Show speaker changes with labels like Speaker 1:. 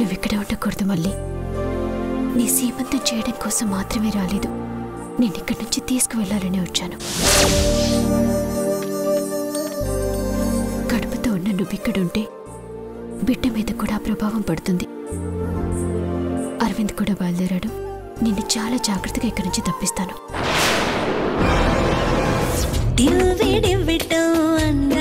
Speaker 1: నువ్వు ఇక్కడే ఉండకూడదు మళ్ళీ నీ సీమంతం చేయడం కోసం మాత్రమే రాలేదు నేను ఇక్కడి నుంచి తీసుకువెళ్ళాలని వచ్చాను కడుపుతో ఉన్న నువ్వు ఇక్కడుంటే బిడ్డ మీద కూడా ఆ ప్రభావం పడుతుంది అరవింద్ కూడా బయలుదేరాడు నిన్ను చాలా జాగ్రత్తగా ఇక్కడి నుంచి తప్పిస్తాను
Speaker 2: దివ్విడివ్విటో అందాల